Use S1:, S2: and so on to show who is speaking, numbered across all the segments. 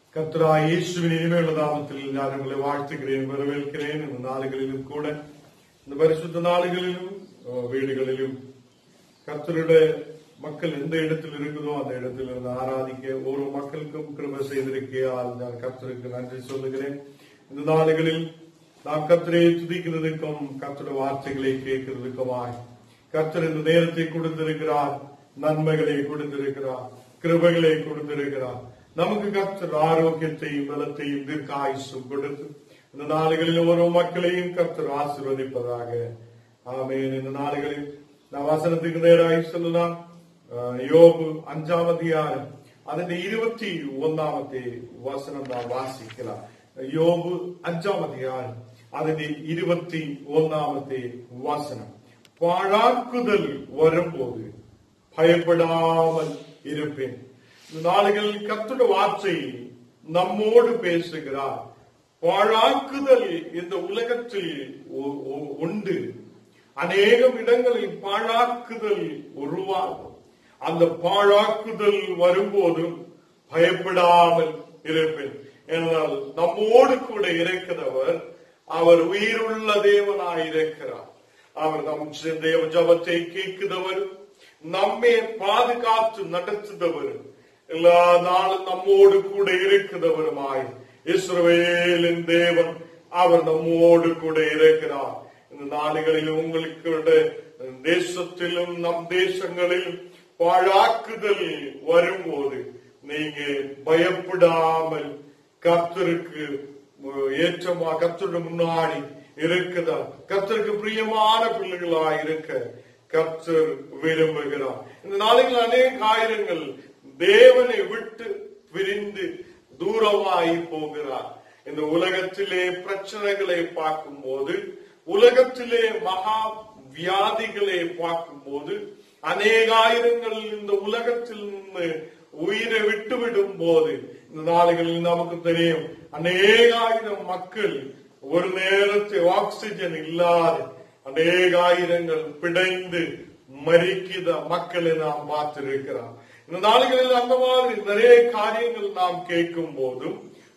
S1: கர்த்தராய் இயேசுவின் இனிமையுள்ள நாமத்தில் நான் உங்களை வாழ்த்துகிறேன் வரவேற்கிறேன் இந்த நாளுகளிலும் கூட இந்த பரிசுத்த நாளுகளிலும் அஹ், வீடுகளிலும் கர்த்தருடைய மக்கள் எந்த இடத்தில் இருக்குதோ அந்த இடத்தில் இருந்து ஆராதிக்க ஒரு மக்களுக்கும் கிருபை செய்திருக்கையால் நான் கர்த்தருக்கு நன்றி சொல்லுகிறேன் இந்த நாளுகளில் நாம் கர்த்தரை துதிக்கிறதுக்கும் கர்த்தருடைய வார்த்தைகளை கேட்கிறதுக்குமாய் கர்த்தர் இந்த நேரத்தை கொடுத்திருக்கிறார் நன்மைகளை கொடுத்திருக்கிறார் கிருபைகளை கொடுத்திருக்கிறார் நமக்கு கர்த்தர் ஆரோக்கியத்தையும் பலத்தையும் தீர்க்காயுசும் கொடுத்து இந்த நாளுகளில் ஓரோ மக்களையும் கர்த்தர் ஆசீர்வதிப்பதாக ஆமென் இந்த நாளுகளில் நான் வசனத்துக்கு நேராக சொல்லலாம் அஹ், யோபு அஞ்சாம் அதிகாரம் അതിന്റെ ഇരുപത്തി ഒന്നാമത്തെ വസനം നാം വാസിக்கலாம் യോബ് അഞ്ചാം അധികാരം അതിന്റെ ഇരുപത്തി ഒന്നാമത്തെ വസനം പാഴാക്കുതൽ വരുമ്പോൾ பயப்படாமல் இருப்பேன் இந்த நாடுகளில் கத்துட வார்த்தை நம்மோடு பேசுகிறார் பாழாக்குதல் இந்த உலகத்தில் ஒ- ஒ- உண்டு அநேகம் இடங்களில் பாழாக்குதல் உருவாகும் அந்த பாழாக்குதல் வரும்போதும் பயப்படாமல் இருப்பேன் ஏனென்றால் நம்மோடு கூட இருக்கிறவர் அவர் உயிருள்ள தேவனாய் இருக்கிறார் அவர் நம் தேவ ஜபத்தை கேட்கிறவர் நம்மை பாதுகாத்து நடத்துகிறவர் எல்லா நாளும் நம்மோடு கூட இருக்கிறவருமாய் இஸ்ரவேலின் தேவன் அவர் நம்மோடு கூட இருக்கிறார் இந்த நாடுகளில் உங்களுக்கு தேசத்திலும் நம் தேசங்களிலும் பாழாக்குதல் வரும்போது நீங்க பயப்படாமல் கர்த்தருக்கு ஏற்றமா கர்த்தருக்கு முன்னாடி இருக்குதா கர்த்தருக்கு பிரியமான பிள்ளைகளா இருக்க கர்த்தர் விரும்புகிறார் இந்த நாளைகள் அநேக ஆயிரங்கள் தேவனை விட்டு பிரிந்து தூரமாய் போகிறார் இந்த உலகத்திலே பிரச்சனைகளை பார்க்கும்போது உலகத்திலே மகா வியாதிகளை பார்க்கும்போது அநேகாயிரங்கள் இந்த உலகத்தில் நின்று உயிரை விட்டுவிடும் போது இந்த நாடுகளில் நமக்கு தெரியும் அநேகாயிரம் மக்கள் ஒரு நேரத்தில் ஆக்சிஜன் இல்லாத அநேகாயிரங்கள் பிடைந்து மறிக்கிற மக்களை நாம் பார்த்திருக்கிறோம் இந்த நாடுகளில் அந்த மாதிரி நிறைய காரியங்கள் நாம் கேட்கும் போதும்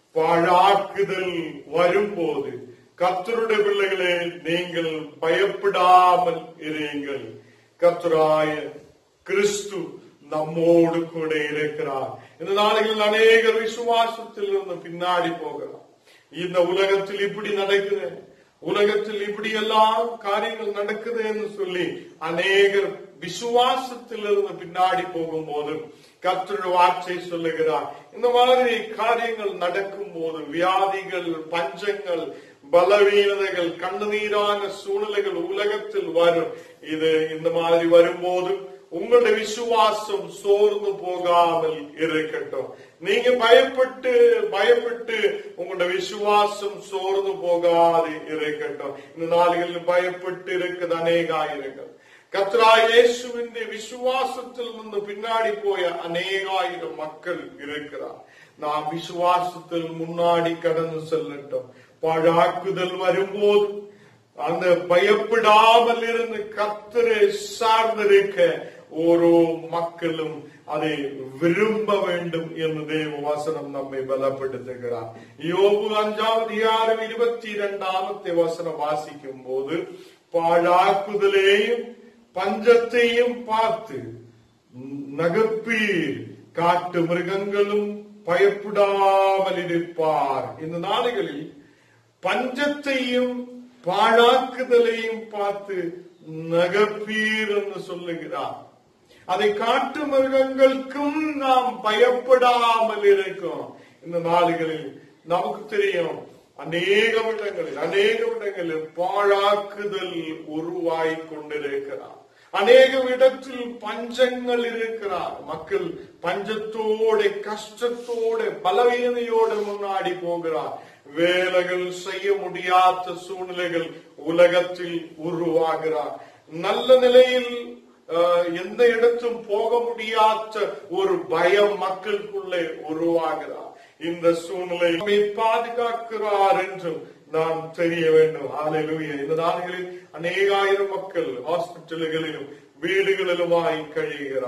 S1: பாழாக்குதல் வரும்போது கர்த்தருடைய பிள்ளைகளே நீங்கள் பயப்படாமல் இருங்கள் கர்த்தராய கிறிஸ்து நம்மோடு கூட இருக்கிறார் இந்த நாடுகளில் அநேகர் விசுவாசத்தில் இருந்து பின்னாடி போகிறார் இந்த உலகத்தில் இப்படி நடக்குது உலகத்தில் இப்படி எல்லாம் காரியங்கள் நடக்குதுன்னு சொல்லி அநேகர் விசுவாசத்தில் இருந்து பின்னாடி போகும்போது கர்த்தருடைய வார்த்தை சொல்லுகிறார் இந்த மாதிரி காரியங்கள் நடக்கும் போது வியாதிகள் பஞ்சங்கள் பலவீனதைகள் கண்ணீரான சூழ்நிலைகள் உலகத்தில் வரும் இது இந்த மாதிரி வரும்போது உங்களுடைய விசுவாசம் சோர்ந்து போகாமல் இருக்கட்டும் நீங்க பயப்பட்டு பயப்பட்டு உங்களுடைய விசுவாசம் சோர்ந்து போகாது இருக்கட்டும் இந்த நாடுகளில் பயப்பட்டு இருக்குது அநேகாயிரங்கள் கத்ரா இயேசுவின் விசுவாசத்தில் இருந்து பின்னாடி போய அநேகாயிரம் மக்கள் இருக்கிறார் நாம் விசுவாசத்தில் முன்னாடி கடந்து செல்லட்டும் பாழாக்குதல் வரும்போது அந்த பயப்படாமல் இருந்து கத்தரை சார்ந்திருக்க ஓரோ மக்களும் அதை விரும்ப வேண்டும் என்று தேவ வசனம் நம்மை பலப்படுத்துகிறார் யோபு அஞ்சாவது அதிகாரம் இருபத்தி இரண்டாமத்தை வசனம் வாசிக்கும் போது பாழாக்குதலையும் பஞ்சத்தையும் பார்த்து நகப்பீர் காட்டு மிருகங்களும் பயப்படாமல் இருப்பார் இந்த நாடுகளில் பஞ்சத்தையும் பாழாக்குதலையும் பார்த்து நகப்பீர் என்று சொல்லுகிறார் அதை காட்டு மிருகங்களுக்கும் நாம் பயப்படாமல் இருக்கோம் இந்த நாடுகளில் நமக்கு தெரியும் அநேக இடங்களில் அநேக இடங்களில் பாழாக்குதல் உருவாய் கொண்டிருக்கிறார் அநேக இடத்தில் பஞ்சங்கள் இருக்கிறார் மக்கள் பஞ்சத்தோட கஷ்டத்தோட பலவீனையோட முன்னாடி போகிறார் வேலைகள் செய்ய முடியாத சூழ்நிலைகள் உலகத்தில் உருவாகிறார் நல்ல நிலையில் அஹ், எந்த இடத்தும் போக முடியாத ஒரு பயம் மக்களுக்குள்ளே உருவாகிறார் இந்த சூழ்நிலை நம்மை பாதுகாக்கிறார் என்றும் நாம் தெரிய வேண்டும் ஹalleluya இந்த நாடுகளில் அநேகாயிரம் மக்கள் ஹாஸ்பிட்டல்களிலும் வீடுகளிலுமாய் கழிகிறார்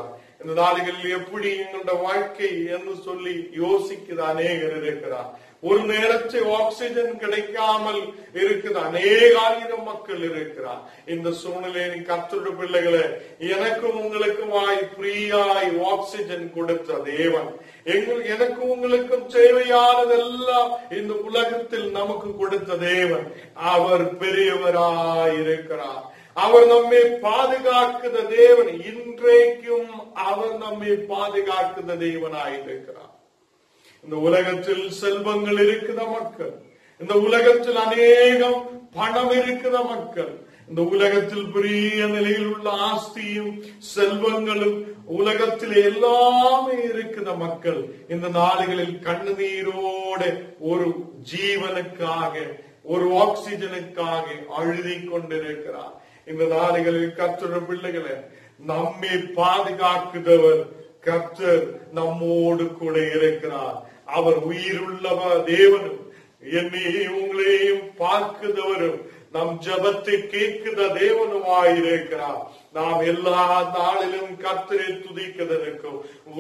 S1: இந்த நாடுகளில் எப்படி எங்களுடைய வாழ்க்கை என்று சொல்லி யோசிக்கிற அநேகர் இருக்கிறார் ஒரு நேரத்தில் ஆக்சிஜன் கிடைக்காமல் இருக்குது அநேகாயிரம் மக்கள் இருக்கிறார் இந்த சூழ்நிலையில் கத்தருடைய பிள்ளைகளை எனக்கும் உங்களுக்குமாய் ஃப்ரீயாய் ஆக்சிஜன் கொடுத்த தேவன் எங்கள் எனக்கும் உங்களுக்கும் தேவையானதெல்லாம் இந்த உலகத்தில் நமக்கு கொடுத்த தேவன் அவர் பெரியவராய் இருக்கிறார் அவர் நம்மை பாதுகாக்குத தேவன் இன்றைக்கும் அவர் நம்மை பாதுகாக்குத தேவனாய் இருக்கிறார் இந்த உலகத்தில் செல்வங்கள் இருக்கிற மக்கள் இந்த உலகத்தில் அநேகம் பணம் இருக்கிற மக்கள் இந்த உலகத்தில் பெரிய நிலையில் உள்ள ஆஸ்தியும் செல்வங்களும் உலகத்தில் எல்லாமே இருக்கிற மக்கள் இந்த நாடுகளில் கண்ணீரோட ஒரு ஜீவனுக்காக ஒரு ஆக்சிஜனுக்காக அழுதி கொண்டிருக்கிறார் இந்த நாடுகளில் கத்துற பிள்ளைகளை நம்மை பாதுகாக்குதவர் கர்த்தர் நம்மோடு கூட இருக்கிறார் அவர் உயிருள்ளவர் தேவனும் என்னையும் உங்களையும் பார்க்குதவரும் நம் ஜபத்தை கேட்குத தேவனுமாயிருக்கிறார் நாம் எல்லா நாளிலும் கர்த்தரை துதிக்கிறதற்கும்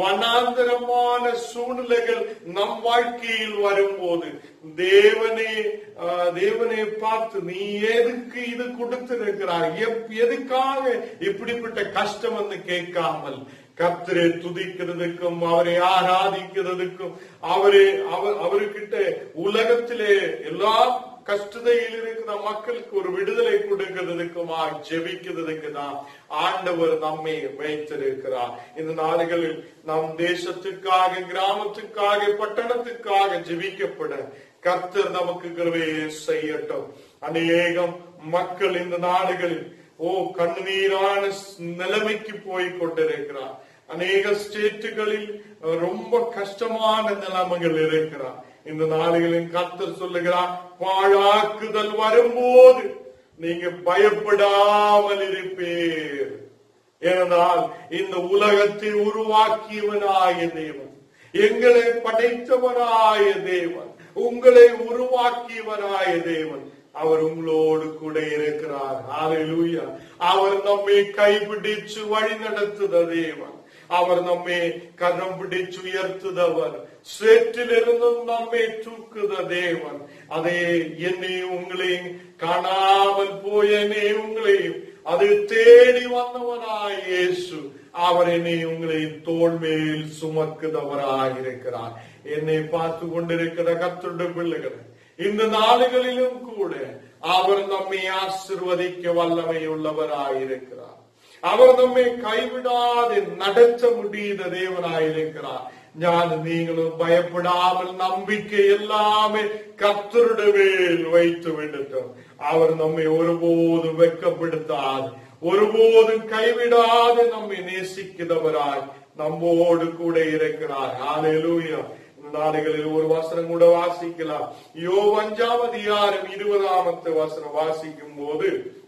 S1: வனாந்தரமான சூழ்நிலைகள் நம் வாழ்க்கையில் வரும்போது தேவனே ஆஹ், தேவனை பார்த்து நீ எதுக்கு இது கொடுத்திருக்கிறாய் எப்- எதுக்காக இப்படிப்பட்ட கஷ்டம் என்று கேட்காமல் கர்த்தரை துதிக்கிறதுக்கும் அவரை ஆராதிக்கிறதுக்கும் அவரே அவர் அவர்கிட்ட உலகத்திலே எல்லா கஷ்டதையில் இருக்கிற மக்களுக்கு ஒரு விடுதலை கொடுக்கிறதுக்குமா ஜெபிக்கிறதுக்கு தான் ஆண்டவர் நம்மை வைத்திருக்கிறார் இந்த நாடுகளில் நம் தேசத்துக்காக கிராமத்துக்காக பட்டணத்துக்காக ஜெபிக்கப்பட கர்த்தர் நமக்கு கிருபையை செய்யட்டும் அநேகம் மக்கள் இந்த நாடுகளில் ஓ கண்ணீரான நிலைமைக்கு போய் கொண்டிருக்கிறார் அநேக ஸ்டேட்டுகளில் ரொம்ப கஷ்டமான நிலைமைகள் இருக்கிறார் இந்த நாடுகளின் கர்த்தர் சொல்லுகிறார் பாழாக்குதல் வரும்போது நீங்க பயப்படாமல் இருப்பீர் ஏனென்றால் இந்த உலகத்தை உருவாக்கியவனாய தேவன் எங்களை படைத்தவனாய தேவன் உங்களை உருவாக்கியவனாய தேவன் அவர் உங்களோடு கூட இருக்கிறார் ஹalleluya அவர் நம்மை கைப்பிடிச்சு வழி நடத்துத தேவன் அவர் நம்மை கரம் பிடிச்சு உயர்த்துதவர் சேற்றிலிருந்தும் நம்மை தூக்குத தேவன் அதே என்னையும் உங்களையும் காணாமல் போய என்னையும் உங்களையும் அது தேடி வந்தவனாய் இயேசு அவர் என்னை உங்களை தோள் மேல் சுமக்குதவராய் இருக்கிறார் என்னை பார்த்து கொண்டிருக்கிற கத்துடைய பிள்ளைகள் இந்த நாடுகளிலும் கூட அவர் நம்மை ஆசிர்வதிக்க வல்லமை உள்ளவராயிருக்கிறார் அவர் நம்மை கைவிடாது நடத்த முடியுத தேவனாயிருக்கிறார் ஞான நீங்களும் பயப்படாமல் நம்பிக்கை எல்லாமே கத்தருடைய மேல் வைத்து விடட்டும் அவர் நம்மை ஒருபோதும் வெட்கப்படுத்தாது ஒருபோதும் கைவிடாது நம்மை நேசிக்கிறவராய் நம்மோடு கூட இருக்கிறார் ஹalleluya இந்த நாடுகளில் ஒரு வசனம் கூட வாசிக்கலாம் யோ அஞ்சாம் அதிகாரம் இருபதாமத்து வசனம் வாசிக்கும் போது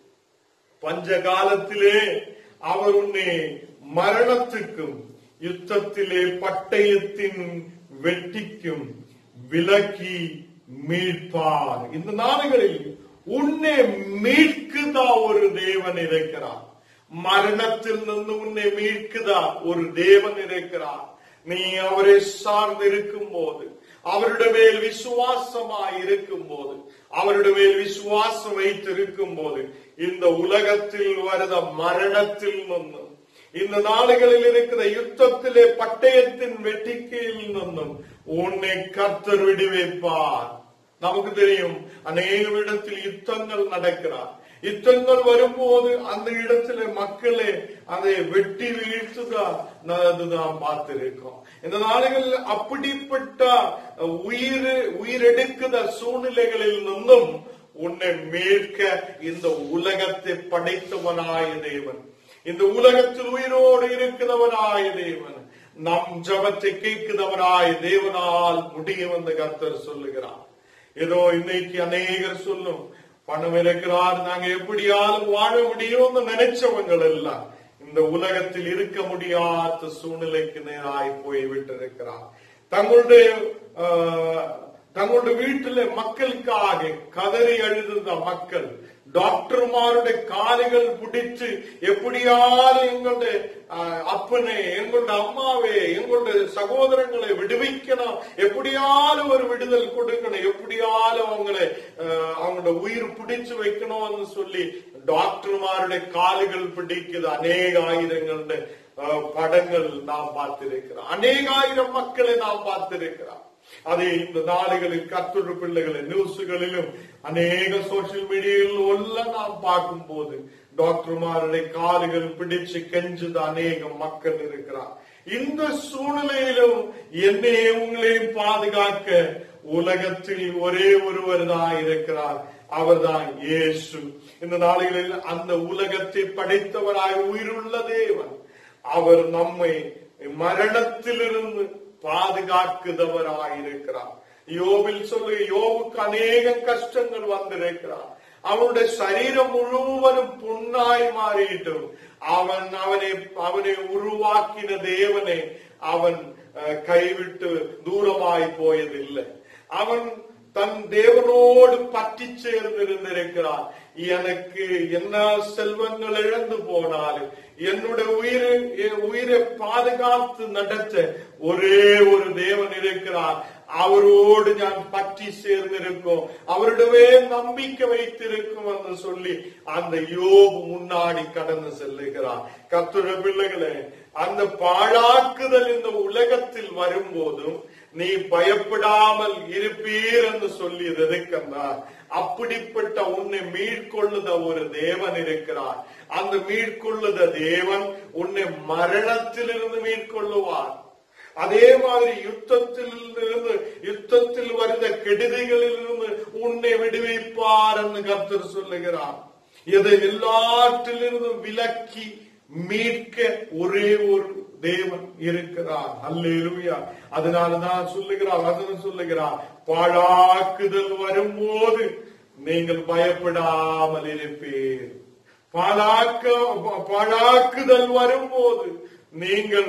S1: பஞ்ச காலத்திலே அவர் உன்னை மரணத்துக்கும் யுத்தத்திலே பட்டயத்தின் வெட்டிக்கும் விலக்கி மீட்பார் இந்த நாடுகளில் உன்னை மீட்குதா ஒரு தேவன் இருக்கிறார் மரணத்தில் நின்று உன்னை மீட்குதா ஒரு தேவன் இருக்கிறார் நீ அவரை சார்ந்து இருக்கும் போது அவருடைய மேல் விசுவாசமாய் இருக்கும் போது அவருடைய மேல் விசுவாசம் வைத்திருக்கும் போது இந்த உலகத்தில் வருத மரணத்தில் நின்றும் இந்த நாடுகளில் இருக்கிற யுத்தத்திலே பட்டயத்தின் வெட்டிக்கையில் நின்றும் உன்னை கர்த்தர் விடுவிப்பார் நமக்கு தெரியும் அநேக இடத்தில் யுத்தங்கள் நடக்கிறார் யுத்தங்கள் வரும்போது அந்த இடத்துல மக்களே அதை வெட்டி வீழ்த்துதான் அதுதான் பார்த்திருக்கோம் இந்த நாடுகளில் அப்படிப்பட்ட உயிர் உயிரெடுக்கிற சூழ்நிலைகளில் நின்றும் உன்னை மீட்க இந்த உலகத்தை படைத்தவனாய தேவன் இந்த உலகத்தில் உயிரோடு இருக்கிறவனாய தேவன் நம் ஜபத்தை கேட்கிறவனாய தேவனால் முடியும் என்று கர்த்தர் சொல்லுகிறார் ஏதோ இன்னைக்கு அநேகர் சொல்லும் பணம் இருக்கிறார் நாங்க எப்படியாலும் வாழ முடியும்னு நினைச்சவங்கள் எல்லாம் இந்த உலகத்தில் இருக்க முடியாத சூழ்நிலைக்கு நேராய் போய் விட்டிருக்கிறார் தங்களுடைய ஆஹ், தங்களுடைய வீட்டில மக்களுக்காக கதறி அழுத மக்கள் டாக்டர்மாருடைய காലുகள் பிடிச்சு எப்படியாலும் எங்களுடைய ஆஹ், அப்பனே எங்களுடைய அம்மாவே எங்களுடைய சகோதரங்களை விடுவிக்கணும் எப்படியாலும் ஒரு விடுதல் கொடுக்கணும் எப்படியாலும் அவங்களை ஆஹ், அவங்களோட உயிர் பிடிச்சு வைக்கணும்னு சொல்லி டாக்டர்மாருடைய காலுகள் பிடிக்குது அநேக ஆயிரங்களுடைய ஆஹ், படங்கள் நாம் பார்த்திருக்கிறோம் அநேகாயிரம் மக்களை நாம் பார்த்திருக்கிறோம் அதே இந்த நாடுகளில் கத்துரு பிள்ளைகளை நியூஸுகளிலும் அநேக சோசியல் மீடியாவில் எல்லாம் நாம் பார்க்கும் போது டாக்டர்மாருடைய கால்கள் பிடிச்சு கெஞ்சுது அநேக மக்கள் இருக்கிறார் இந்த சூழ்நிலையிலும் என்னையும் உங்களையும் பாதுகாக்க உலகத்தில் ஒரே ஒருவர் தான் இருக்கிறார் அவர்தான் இயேசு இந்த நாடுகளில் அந்த உலகத்தை படைத்தவராய் உயிருள்ள தேவன் அவர் நம்மை மரணத்திலிருந்து பாதுகாக்குதவராயிருக்கிறார் யோவில் சொல்லு யோவுக்கு அநேக கஷ்டங்கள் வந்திருக்கிறார் அவனுடைய சரீரம் முழுவதும் புண்ணாய் மாறிட்டும் அவன் அவனை அவனை உருவாக்கின தேவனை அவன் அஹ், கைவிட்டு தூரமாய் போயதில்லை அவன் தன் தேவனோடு பற்றி சேர்ந்திருந்திருக்கிறான் எனக்கு என்ன செல்வங்கள் இழந்து போனாலும் என்னுடைய உயிரை என் உயிரை பாதுகாத்து நடத்த ஒரே ஒரு தேவன் இருக்கிறார் அவரோடு நான் பற்றி சேர்ந்திருக்கோம் அவரிடமே நம்பிக்கை வைத்திருக்கும் என்று சொல்லி அந்த யோபு முன்னாடி கடந்து செல்லுகிறார் கத்துர பிள்ளைகளே அந்த பாழாக்குதல் இந்த உலகத்தில் வரும்போதும் நீ பயப்படாமல் இருப்பீர் என்று சொல்லியது எதுக்கென்றால் அப்படிப்பட்ட உன்னை மீட்கொள்ளுத ஒரு தேவன் இருக்கிறார் அந்த மீட்கொள்ளுத தேவன் உன்னை மரணத்திலிருந்து மீட்கொள்ளுவார் அதே மாதிரி யுத்தத்தில் இருந்து யுத்தத்தில் வருத கெடுதிகளில் இருந்து உன்னை விடுவிப்பார் என்று கர்த்தர் சொல்லுகிறார் இதை எல்லாற்றிலிருந்தும் விலக்கி மீட்க ஒரே ஒரு தேவன் இருக்கிறார் அல்லேலூயா அதனாலதான் சொல்லுகிறார் வசனம் சொல்லுகிறார் பாழாக்குதல் வரும்போது நீங்கள் பயப்படாமல் இருப்பீர் பாழாக்க பாழாக்குதல் வரும்போது நீங்கள்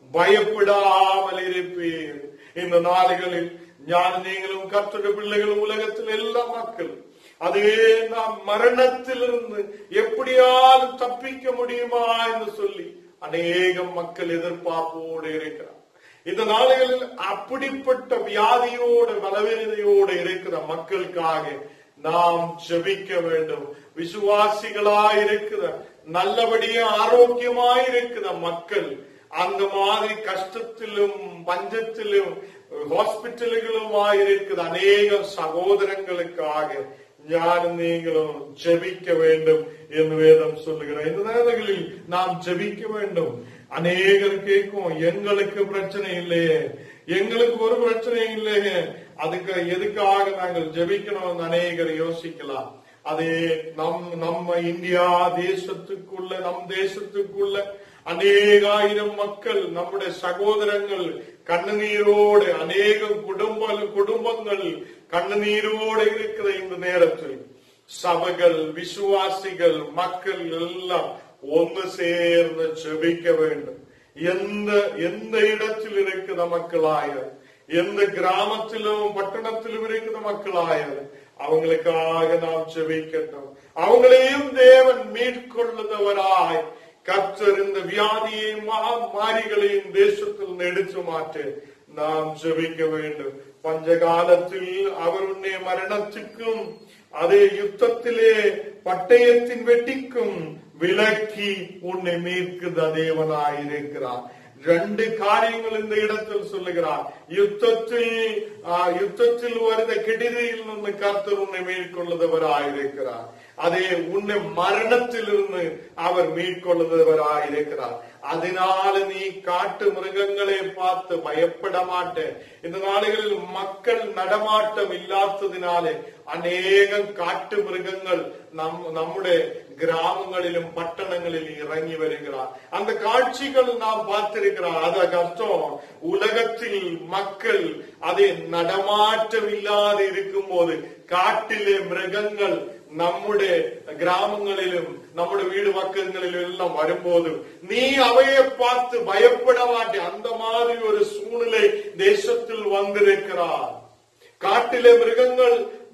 S1: பயப்படாமல் இருப்பீர் இந்த நாடுகளில் ஞான நீங்களும் கற்றுட பிள்ளைகளும் உலகத்தில் எல்லா மக்கள் அதே நாம் மரணத்திலிருந்து எப்படியாலும் தப்பிக்க முடியுமா என்று சொல்லி அநேக மக்கள் எதிர்பார்ப்போடு இருக்கிறார் இந்த நாடுகளில் அப்படிப்பட்ட வியாதியோடு பலவீனதையோடு இருக்கிற மக்களுக்காக நாம் ஜெபிக்க வேண்டும் விசுவாசிகளாய் இருக்கிற நல்லபடியா ஆரோக்கியமாய் இருக்கிற மக்கள் அந்த மாதிரி கஷ்டத்திலும் பஞ்சத்திலும் ஹாஸ்பிட்டல்களுமாய் இருக்கிற அநேக சகோதரங்களுக்காக ஞானம் நீங்களும் ஜெபிக்க வேண்டும் என்று வேதம் சொல்லுகிறார் இந்த நேரங்களில் நாம் ஜெபிக்க வேண்டும் அநேகர் கேட்கும் எங்களுக்கு பிரச்சனை இல்லையே எங்களுக்கு ஒரு பிரச்சனை இல்லையே அதுக்கு எதுக்காக நாங்கள் ஜெபிக்கணும் அநேகர் யோசிக்கலாம் அதே நம் நம்ம இந்தியா தேசத்துக்குள்ள நம் தேசத்துக்குள்ள அநேகாயிரம் மக்கள் நம்முடைய சகோதரங்கள் கண்ணுநீரோடு அநேக குடும்ப குடும்பங்கள் கண்ணுநீரோடு இருக்கிற இந்த நேரத்தில் சபைகள் விசுவாசிகள் மக்கள் எல்லாம் ஒன்று சேர்ந்து ஜெபிக்க வேண்டும் எந்த எந்த இடத்தில் இருக்கிற மக்களாய எந்த கிராமத்திலும் பட்டணத்திலும் இருக்கிற மக்களாய அவங்களுக்காக நாம் ஜெபிக்கட்டும் அவங்களையும் தேவன் மீட்கொள்ளுதவராய் கர்த்தர் இந்த வியாதியை மாறிகளையும் தேசத்தில் நெடுத்து மாற்ற நாம் ஜெபிக்க வேண்டும் பஞ்ச காலத்தில் அவர் உன்னை மரணத்துக்கும் அதே யுத்தத்திலே பட்டயத்தின் வெட்டிக்கும் விலக்கி உன்னை மீட்குத தேவனாயிருக்கிறார் ரெண்டு காரியங்கள் இந்த இடத்தில் சொல்லுகிறார் யுத்தத்தில் ஆ, யுத்தத்தில் வருத கெடுதியில் நின்று கர்த்தர் உன்னை மீட்கொள்ளுதவராயிருக்கிறார் அதே உன்னை மரணத்திலிருந்து அவர் மீட்கொள்ளுதவராயிருக்கிறார் அதனால நீ காட்டு மிருகங்களை பார்த்து பயப்பட மாட்டேன் இந்த நாடுகளில் மக்கள் நடமாட்டம் இல்லாததினாலே அநேகம் காட்டு மிருகங்கள் நம் நம்முடைய கிராமங்களிலும் பட்டணங்களிலும் இறங்கி வருகிறார் அந்த காட்சிகள் நாம் பார்த்திருக்கிறோம் அது கஷ்டம் உலகத்தில் மக்கள் அதை நடமாட்டம் இல்லாது இருக்கும்போது காட்டிலே மிருகங்கள் நம்முடைய கிராமங்களிலும் நம்முடைய வீடு பக்கங்களிலும் எல்லாம் வரும்போது நீ அவையை பார்த்து பயப்பட மாட்டே அந்த மாதிரி ஒரு சூழ்நிலை தேசத்தில் வந்திருக்கிறார் காட்டிலே மிருகங்கள்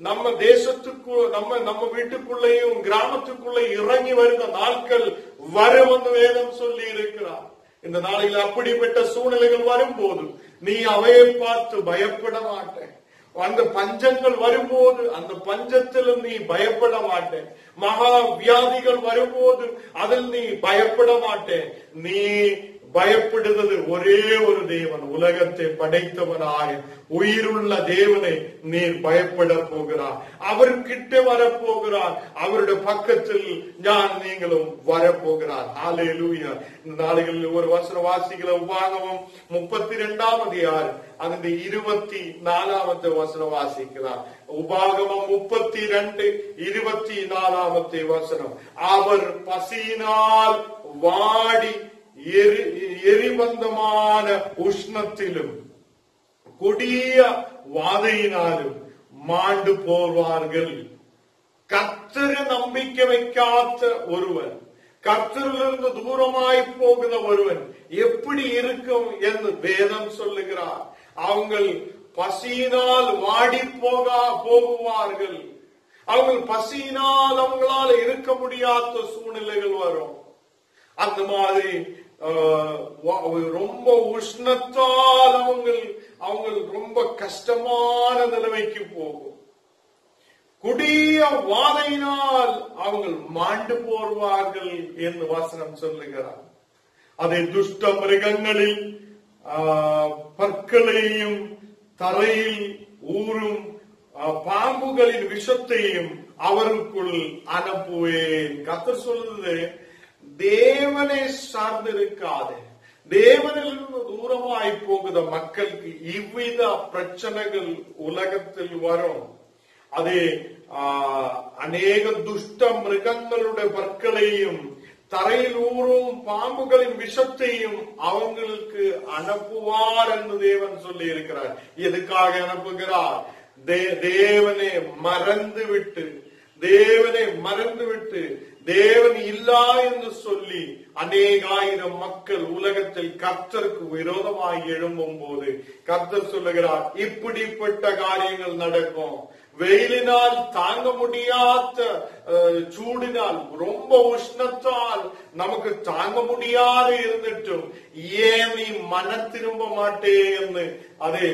S1: நம்ம தேசத்துக்கு நம்ம நம்ம வீட்டுக்குள்ளேயும் கிராமத்துக்குள்ளே இறங்கி வருகிற நாட்கள் வரும் என்று வேதம் சொல்லி இருக்கிறார் இந்த நாளில் அப்படிப்பட்ட சூழ்நிலைகள் வரும்போது நீ அவையை பார்த்து பயப்பட மாட்டேன் அந்த பஞ்சங்கள் வரும்போது அந்த பஞ்சத்திலும் நீ பயப்பட மாட்டேன் மகா வியாதிகள் வரும்போது அதில் நீ பயப்பட மாட்டேன் நீ பயப்படுவது ஒரே ஒரு தேவன் உலகத்தை படைத்தவனாய் உயிருள்ள தேவனை நீர் பயப்பட போகிறார் அவர்கிட்ட வரப்போகிறார் அவருடைய பக்கத்தில் நான் நீங்களும் வரப்போகிறார் ஆலே லூயா இந்த நாடுகளில் ஒரு வசன வாசிகள உபாகமம் முப்பத்தி ரெண்டாம் அதிகாரம் அந்த இருபத்தி நாலாமത്തെ வசனம் வாசிக்கிறார் உபாகமம் முப்பத்தி ரெண்டு இருபத்தி நாலாமത്തെ வசனம் அவர் பசியினால் வாடி எரி எரிபந்தமான உஷ்ணத்திலும் கொடிய வாதையினாலும் மாண்டு போவார்கள் கத்தர நம்பிக்கை வைக்காத ஒருவன் கத்தரிலிருந்து தூரமாய் போகிற ஒருவன் எப்படி இருக்கும் என்று வேதம் சொல்லுகிறார் அவங்கள் பசியினால் வாடி போகா போகுவார்கள் அவங்கள் பசியினால் அவங்களால இருக்க முடியாத சூழ்நிலைகள் வரும் அந்த மாதிரி ஆஹ், வா- ரொம்ப உஷ்ணத்தால் அவங்க அவங்க ரொம்ப கஷ்டமான நிலைமைக்கு போகும் குடிய வாதையினால் அவங்க மாண்டு போர்வார்கள் என்று வசனம் சொல்லுகிறார் அதை துஷ்ட மிருகங்களில் ஆஹ், பற்களையும் தரையில் ஊறும் ஆஹ், பாம்புகளின் விஷத்தையும் அவருக்குள் அனுப்புவேன் கத்தர் சொல்லுது தேவனை சார்ந்திருக்காது தேவனிலிருந்து தூரமாய் போகுத மக்களுக்கு இவ்வித பிரச்சனைகள் உலகத்தில் வரும் அது ஆஹ், அநேக துஷ்ட மிருகங்களுடைய பற்களையும் தரையில் ஊறும் பாம்புகளின் விஷத்தையும் அவங்களுக்கு அனுப்புவார் என்று தேவன் சொல்லி இருக்கிறார் எதுக்காக அனுப்புகிறார் தே- தேவனை மறந்து விட்டு தேவனை மறந்து விட்டு தேவன் இல்லா என்று சொல்லி அநேகாயிரம் மக்கள் உலகத்தில் கர்த்தருக்கு விரோதமாய் எழும்பும் போது கர்த்தர் சொல்லுகிறார் இப்படிப்பட்ட காரியங்கள் நடக்கும் வெயிலினால் தாங்க முடியாத அஹ், சூடினால் ரொம்ப உஷ்ணத்தால் நமக்கு தாங்க முடியாது இருந்துட்டும் ஏன் நீ மனம் திரும்ப மாட்டே என்று அதே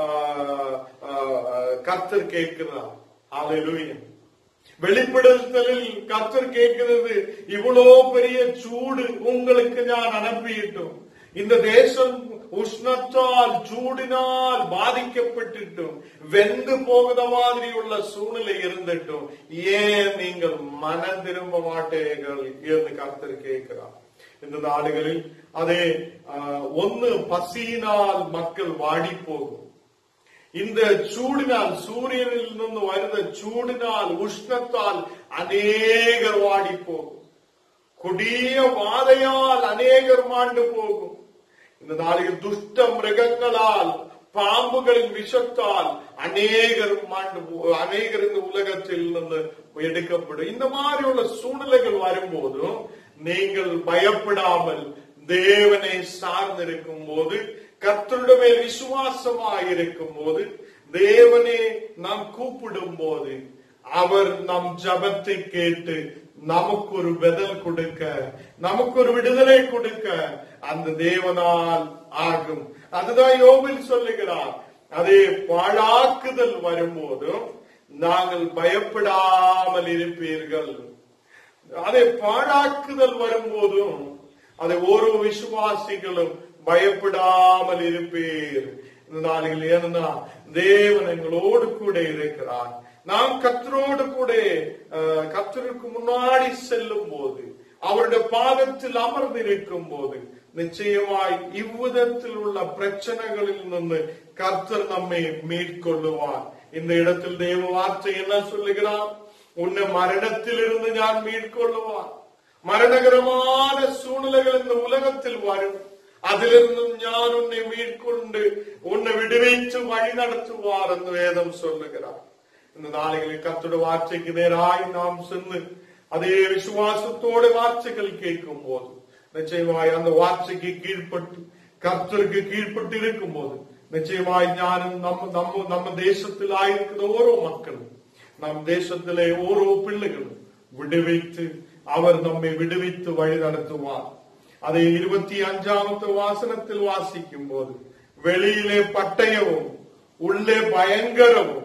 S1: ஆஹ், ஆஹ், கர்த்தர் கேட்கிறார் Hallelujah. வெளிப்படுத்தலில் கர்த்தர் கேட்கிறது இவ்வளோ பெரிய சூடு உங்களுக்கு நான் அனுப்பியிட்டும் இந்த தேசம் உஷ்ணத்தால் சூடினால் பாதிக்கப்பட்டுட்டும் வெந்து போகுத மாதிரி உள்ள சூழ்நிலை இருந்துட்டும் ஏன் நீங்கள் மனம் திரும்ப மாட்டீர்கள் என்று கர்த்தர் கேட்கிறார் இந்த நாடுகளில் அதே ஆஹ், ஒன்னு பசியினால் மக்கள் வாடி போகும் இந்த சூடினால் சூரியனில் இருந்து வருத சூடினால் உஷ்ணத்தால் அநேகர் வாடி போகும் கொடிய வாதையால் அநேகர் மாண்டு போகும் இந்த நாளில் துஷ்ட மிருகங்களால் பாம்புகளின் விஷத்தால் அநேகர் மாண்டு போ- அநேகர் இந்த உலகத்தில் இருந்து எடுக்கப்படும் இந்த மாதிரி உள்ள சூழ்நிலைகள் வரும்போதும் நீங்கள் பயப்படாமல் தேவனை சார்ந்திருக்கும் போது கர்த்தருடைய மேல் விசுவாசமாய் இருக்கும் போது தேவனே நாம் கூப்பிடும் போது அவர் நம் ஜபத்தை கேட்டு நமக்கு ஒரு பதில் கொடுக்க நமக்கு ஒரு விடுதலை கொடுக்க அந்த தேவனால் ஆகும் அதுதான் யோபில் சொல்லுகிறார் அதே பாழாக்குதல் வரும்போதும் நாங்கள் பயப்படாமல் இருப்பீர்கள் அதை பாழாக்குதல் வரும்போதும் அதை ஒரு விசுவாசிகளும் பயப்படாமல் இருப்பீர் இந்த நாளில் ஏன்னா தேவன் எங்களோடு கூட இருக்கிறார் நாம் கத்தரோடு கூட அஹ், கர்த்தருக்கு முன்னாடி செல்லும் போது அவருடைய பாதத்தில் அமர்ந்து இருக்கும் போது நிச்சயமாய் இவ்விதத்தில் உள்ள பிரச்சனைகளில் நின்று கர்த்தர் நம்மை மீட்கொள்ளுவார் இந்த இடத்தில் தேவ வார்த்தை என்ன சொல்லுகிறார் உன்னை மரணத்திலிருந்து நான் மீட்கொள்ளுவார் மரணகரமான சூழ்நிலைகள் இந்த உலகத்தில் வரும் அதிலிருந்தும் ஞான் உன்னை மீட்கொண்டு உன்னை விடுவித்து வழி நடத்துவார் என்று வேதம் சொல்லுகிறார் இந்த நாளைகளில் கர்த்தருடைய வார்த்தைக்கு நேராய் நாம் சென்று அதே விசுவாசத்தோட வார்த்தைகள் கேட்கும் போது நிச்சயமாய் அந்த வார்த்தைக்கு கீழ்ப்பட்டு கர்த்தருக்கு கீழ்ப்பட்டு இருக்கும் போது நிச்சயமாய் ஞானம் நம்ம நம்ம நம்ம தேசத்தில் ஆயிருக்கிற ஓரோ மக்களும் நம் தேசத்திலே ஓரோ பிள்ளைகளும் விடுவித்து அவர் நம்மை விடுவித்து வழி நடத்துவார் அதை இருபத்தி அஞ்சாமத்து வாசனத்தில் வாசிக்கும் போது வெளியிலே பட்டயமும் உள்ளே பயங்கரமும்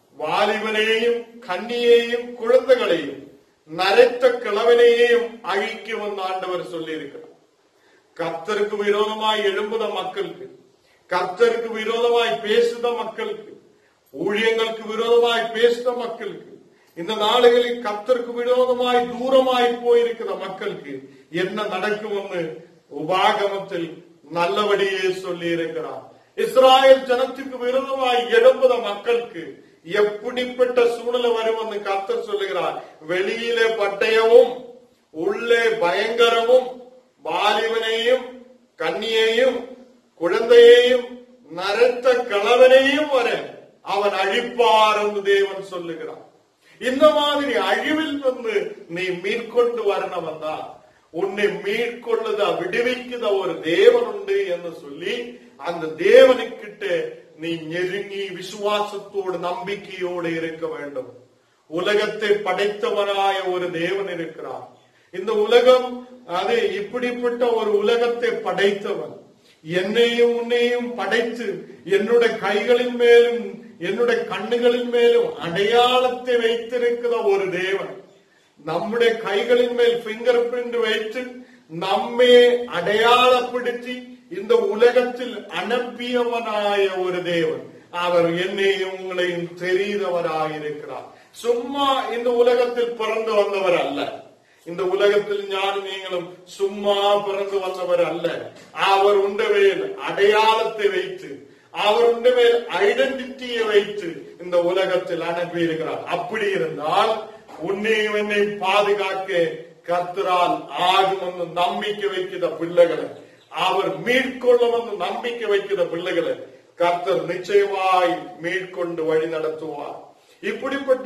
S1: வாலிபனையும் கன்னியையும் குழந்தைகளையும் நரைத்த கிழவனையும் அழிக்கும் என்று ஆண்டவர் சொல்லியிருக்கிறார் கர்த்தருக்கு விரோதமாய் எழும்புத மக்களுக்கு கர்த்தருக்கு விரோதமாய் பேசுத மக்களுக்கு ஊழியங்களுக்கு விரோதமாய் பேசுத மக்களுக்கு இந்த நாடுகளில் கர்த்தருக்கு விரோதமாய் தூரமாய் போயிருக்கிற மக்களுக்கு என்ன நடக்கும்னு உபாகமத்தில் நல்லபடியே சொல்லி இருக்கிறார் இஸ்ராயல் ஜனத்துக்கு விரோதமாய் எழும்புத மக்களுக்கு எப்படிப்பட்ட சூழ்நிலை வரும் என்று கர்த்தர் சொல்லுகிறார் வெளியிலே பட்டயமும் உள்ளே பயங்கரமும் வாலிபனையும் கன்னியையும் குழந்தையையும் நரத்த கிழவனையும் வர அவன் அழிப்பார் என்று தேவன் சொல்லுகிறான் இந்த மாதிரி அழிவில் வந்து நீ மீட்கொண்டு வரணும் தான் உன்னை மீட்கொள்ளுத விடுவிக்குத ஒரு தேவன் உண்டு என்று சொல்லி அந்த தேவனுக்கிட்ட நீ நெருங்கி விசுவாசத்தோடு நம்பிக்கையோடு இருக்க வேண்டும் உலகத்தை படைத்தவனாய ஒரு தேவன் இருக்கிறார் இந்த உலகம் அது இப்படிப்பட்ட ஒரு உலகத்தை படைத்தவன் என்னையும் உன்னையும் படைத்து என்னுடைய கைகளின் மேலும் என்னுடைய கண்ணுகளின் மேலும் அடையாளத்தை வைத்திருக்கிற ஒரு தேவன் நம்முடைய கைகளின் மேல் பிங்கர் பிரிண்ட் வைத்து நம்மை அடையாளப்படுத்தி இந்த உலகத்தில் அனுப்பியவனாய ஒரு தேவன் அவர் என்னையும் உங்களையும் தெரிந்தவராயிருக்கிறார் சும்மா இந்த உலகத்தில் பிறந்து வந்தவர் அல்ல இந்த உலகத்தில் ஞானம் நீங்களும் சும்மா பிறந்து வந்தவர் அல்ல அவர் உண்டவேல் அடையாளத்தை வைத்து அவர் உண்டவேல் ஐடென்டிட்டியை வைத்து இந்த உலகத்தில் அனுப்பி இருக்கிறார் அப்படி இருந்தால் உன்னையும் என்னை பாதுகாக்க கர்த்தரால் ஆகும் என்று நம்பிக்கை வைக்கிற பிள்ளைகளை அவர் மீட்கொள்ளும் என்று நம்பிக்கை வைக்கிற பிள்ளைகளை கர்த்தர் நிச்சயமாய் மீட்கொண்டு வழி நடத்துவார் இப்படிப்பட்ட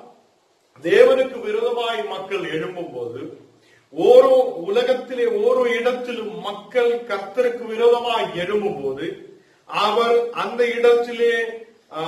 S1: தேவனுக்கு விரோதமாய் மக்கள் எழும்பும் போது ஓரோ உலகத்திலே ஓரோ இடத்திலும் மக்கள் கர்த்தருக்கு விரோதமாய் எழும்பும் போது அவர் அந்த இடத்திலே ஆ,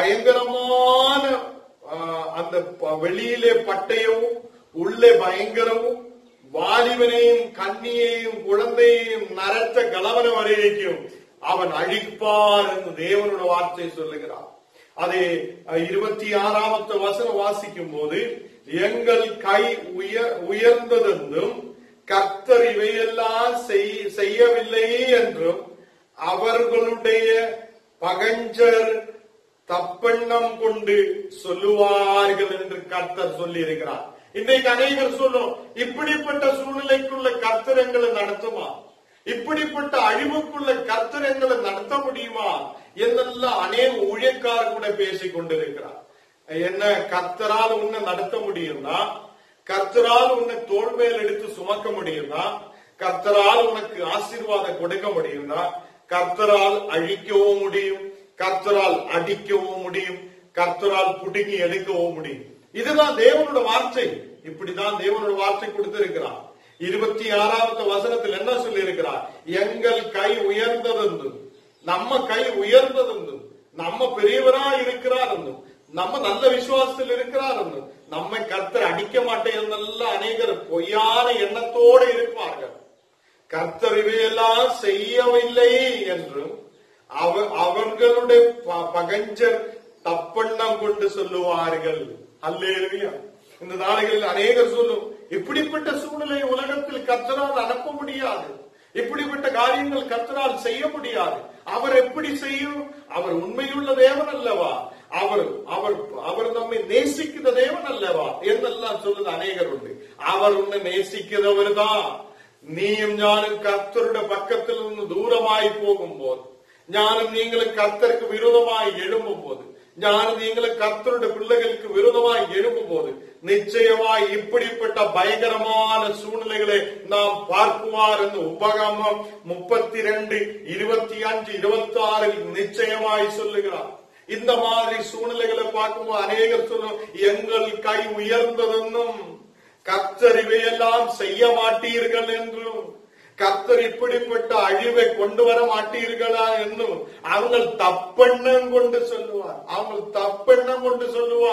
S1: பயங்கரமான ஆ, அந்த ப- வெளியிலே பட்டயமும் உள்ளே பயங்கரமும் வாலிபனையும் கன்னியையும் குழந்தையையும் நரத்த கலவர வரைக்கும் அவன் அழிப்பார் என்று தேவனோட வார்த்தை சொல்லுகிறார் அதை அஹ், இருபத்தி ஆறாமத்து வசனம் வாசிக்கும் போது எங்கள் கை உயர் உயர்ந்ததென்றும் கர்த்தர் இவையெல்லாம் செய்- செய்யவில்லை என்றும் அவர்களுடைய பகஞ்சர் தப்பெண்ணம் கொண்டு சொல்லுவார்கள் என்று கர்த்தர் சொல்லி இருக்கிறார் இன்றைக்கு அநேகர் சொல்லும் இப்படிப்பட்ட சூழ்நிலைக்குள்ள கர்த்தர் எங்களை நடத்துமா இப்படிப்பட்ட அழிவுக்குள்ள கர்த்தர் எங்களை நடத்த முடியுமா என்னெல்லாம் அநேக ஊழியக்காரர் கூட பேசிக் கொண்டிருக்கிறார் என்ன கர்த்தரால் உன்னை நடத்த முடியும்னா கர்த்தரால் உன்னை தோள் மேல் எடுத்து சுமக்க முடியும்னா கர்த்தரால் உனக்கு ஆசீர்வாதம் கொடுக்க முடியும்னா கர்த்தரால் அழிக்கவும் முடியும் கர்த்தரால் அடிக்கவும் முடியும் கர்த்தரால் புடுங்கி எடுக்கவும் முடியும் இதுதான் தேவனோட வார்த்தை இப்படிதான் தேவனோட வார்த்தை கொடுத்திருக்கிறார் இருபத்தி ஆறாவது வசனத்தில் என்ன சொல்லி இருக்கிறார் எங்கள் கை உயர்ந்ததென்றும் நம்ம கை உயர்ந்ததென்றும் நம்ம பெரியவரா இருக்கிறார் என்றும் நம்ம நல்ல விசுவாசத்தில் இருக்கிறார் என்றும் நம்மை கர்த்தர் அடிக்க மாட்டேன் என்றெல்லாம் அநேகர் பொய்யான எண்ணத்தோடு இருப்பார்கள் கர்த்தர் இவையெல்லாம் செய்யவில்லை என்றும் அவ அவர்களுடைய ப- பகஞ்சர் தப்பெண்ணம் கொண்டு சொல்லுவார்கள் அல்லேலுயா இந்த நாடுகளில் அநேகர் சொல்லும் இப்படிப்பட்ட சூழ்நிலை உலகத்தில் கர்த்தரால் அனுப்ப முடியாது இப்படிப்பட்ட காரியங்கள் கர்த்தரால் செய்ய முடியாது அவர் எப்படி செய்யும் அவர் உண்மையுள்ள தேவன் அல்லவா அவர் அவர் அவர் நம்மை நேசிக்கிற தேவன் அல்லவா என்றெல்லாம் சொல்லுது அநேகர் உண்டு அவர் உன்னை நேசிக்கிறவர் தான் நீயும் ஞானும் கர்த்தருடைய பக்கத்தில் இருந்து தூரமாய் போகும்போது ஞானும் நீங்களும் கர்த்தருக்கு விரோதமாய் எழும்பும் போது ஞானம் நீங்களும் கர்த்தருடைய பிள்ளைகளுக்கு விரோதமாய் எழும்பும் போது நிச்சயமாய் இப்படிப்பட்ட பயங்கரமான சூழ்நிலைகளை நாம் பார்க்குமாறு என்று உபகமம் முப்பத்தி ரெண்டு இருபத்தி அஞ்சு இருபத்தி ஆறில் நிச்சயமாய் சொல்லுகிறார் இந்த மாதிரி சூழ்நிலைகளை பார்க்கும்போது அநேகர் சொல்லும் எங்கள் கை உயர்ந்ததென்னும் கர்த்தர் இவையெல்லாம் செய்ய மாட்டீர்கள் என்றும் கர்த்தர் இப்படிப்பட்ட அழிவை கொண்டு வர மாட்டீர்களா என்னும் அவங்க தப்பெண்ணம் கொண்டு சொல்லுவார் அவங்க தப்பெண்ணம் கொண்டு சொல்லுவார்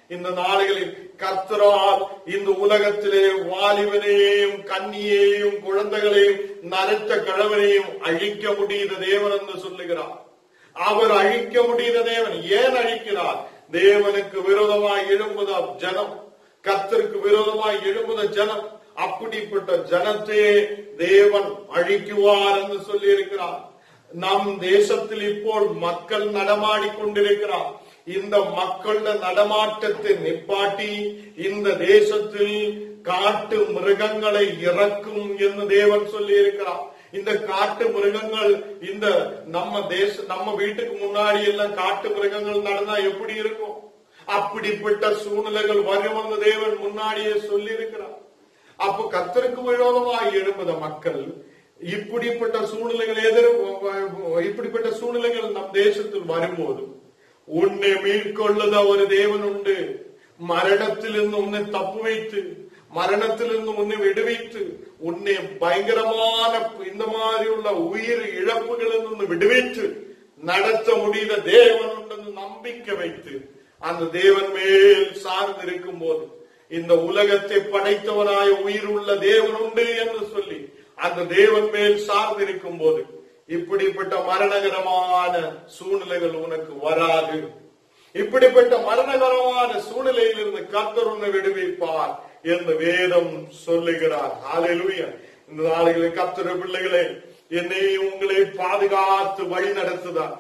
S1: இந்த நாடுகளில் கர்த்தரால் இந்த உலகத்திலே வாலிபனையும் கன்னியையும் குழந்தைகளையும் நரத்த கிழவனையும் அழிக்க முடியுத தேவன் என்று சொல்லுகிறார் அவர் அழிக்க முடியுத தேவன் ஏன் அழிக்கிறார் தேவனுக்கு விரோதமாய் எழும்புத ஜனம் கர்த்தருக்கு விரோதமாய் எழும்புத ஜனம் அப்படிப்பட்ட ஜனத்தையே தேவன் அழிக்குவார் என்று சொல்லி இருக்கிறார் நம் தேசத்தில் இப்போ மக்கள் நடமாடி கொண்டிருக்கிறார் இந்த மக்கள நடமாட்டத்தை நிப்பாட்டி இந்த தேசத்தில் காட்டு மிருகங்களை இறக்கும் என்று தேவன் சொல்லி இருக்கிறார் இந்த காட்டு மிருகங்கள் இந்த நம்ம தேச நம்ம வீட்டுக்கு முன்னாடி எல்லாம் காட்டு மிருகங்கள் நடந்தா எப்படி இருக்கும் அப்படிப்பட்ட சூழ்நிலைகள் வரும் என்று தேவன் முன்னாடியே சொல்லி இருக்கிறார் அப்போ கர்த்தருக்கு விரோதமாக எழும்புத மக்கள் இப்படிப்பட்ட சூழ்நிலைகள் எதிர் இப்படிப்பட்ட சூழ்நிலைகள் நம் தேசத்தில் வரும்போது உன்னை மீட்கொள்ளுத ஒரு தேவன் உண்டு மரணத்திலிருந்து உன்னை தப்பு வைத்து மரணத்திலிருந்து உன்னை விடுவித்து உன்னை பயங்கரமான இந்த மாதிரி உள்ள உயிர் இழப்புகளிலிருந்து விடுவித்து நடத்த முடிந்த தேவன் உண்டு நம்பிக்கை வைத்து அந்த தேவன் மேல் சார்ந்து இருக்கும் போது இந்த உலகத்தை படைத்தவனாய உயிர் உள்ள தேவன் உண்டு என்று சொல்லி அந்த தேவன் மேல் சார்ந்து இருக்கும் போது இப்படிப்பட்ட மரணகரமான சூழ்நிலைகள் உனக்கு வராது இப்படிப்பட்ட மரணகரமான சூழ்நிலையிலிருந்து கர்த்தர் உன்னை விடுவிப்பார் என்று வேதம் சொல்லுகிறார் ஹalleluya இந்த நாளில் கர்த்தர் பிள்ளைகளே என்னை உங்களை பாதுகாத்து வழி நடத்துதார்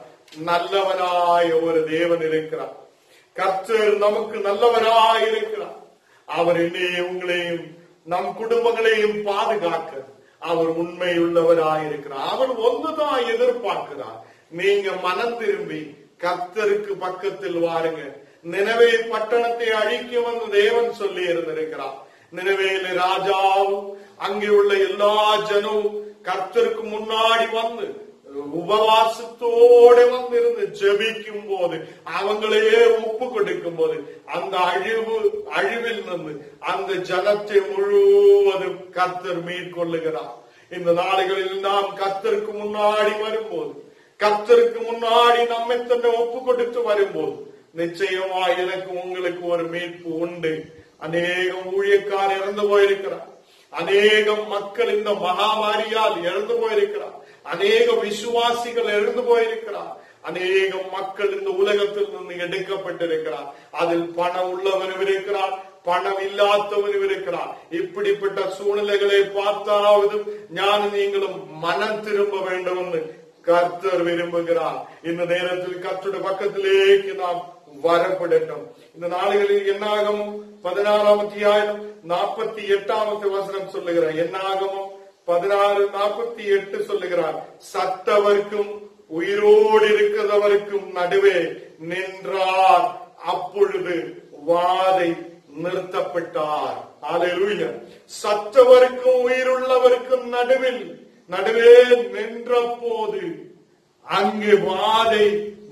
S1: நல்லவனாய ஒரு தேவன் இருக்கிறார் கர்த்தர் நமக்கு நல்லவராய் இருக்கிறார் அவர் என்னையும் உங்களையும் நம் குடும்பங்களையும் பாதுகாக்க அவர் உண்மையுள்ளவராய் இருக்கிறார் அவர் ஒன்றுதான் எதிர்பார்க்கிறார் நீங்க மனம் திரும்பி கர்த்தருக்கு பக்கத்தில் வாருங்க நினைவே பட்டணத்தை அழிக்க வந்து தேவன் சொல்லி இருந்திருக்கிறார் நினைவேல ராஜாவும் அங்கே உள்ள எல்லா ஜனமும் கர்த்தருக்கு முன்னாடி வந்து உபவாசத்தோட வந்து இருந்து ஜெபிக்கும் போது அவங்களையே ஒப்பு கொடுக்கும் போது அந்த அழிவு அழிவில் நின்று அந்த ஜனத்தை முழுவதும் கர்த்தர் மேற்கொள்ளுகிறார் இந்த நாடுகளில் நாம் கர்த்தருக்கு முன்னாடி வரும்போது கர்த்தருக்கு முன்னாடி நம்மை தன்னை ஒப்பு கொடுத்து வரும்போது நிச்சயமா எனக்கு உங்களுக்கு ஒரு மீட்பு உண்டு அநேகம் ஊழியக்கார் இறந்து போயிருக்கிறார் அநேகம் மக்கள் இந்த மகாமாரியால் இறந்து போயிருக்கிறார் அநேக விசுவாசிகள் இறந்து போயிருக்கிறார் அநேகம் மக்கள் இந்த உலகத்தில் இருந்து எடுக்கப்பட்டிருக்கிறார் அதில் பணம் உள்ளவரும் இருக்கிறார் பணம் இல்லாதவரும் இருக்கிறார் இப்படிப்பட்ட சூழ்நிலைகளை பார்த்தாவது ஞான நீங்களும் மனம் திரும்ப வேண்டும் என்று கர்த்தர் விரும்புகிறார் இந்த நேரத்தில் கர்த்தருடைய பக்கத்திலேக்கு நாம் வரப்படட்டும் இந்த நாடுகளில் என்னாகமும் பதினாறாம் அத்தியாயம் நாற்பத்தி எட்டாமத்து வசனம் சொல்லுகிறார் என்னாகமும் பதினாறு நாற்பத்தி எட்டு சொல்லுகிறார் சத்தவர்க்கும் உயிரோடு இருக்கிறவருக்கும் நடுவே நின்றார் அப்பொழுது வாதை நிறுத்தப்பட்டார் ஹalleluya சத்தவர்க்கும் உயிருள்ளவருக்கும் நடுவில் நடுவே நின்ற போது அங்கே வாதை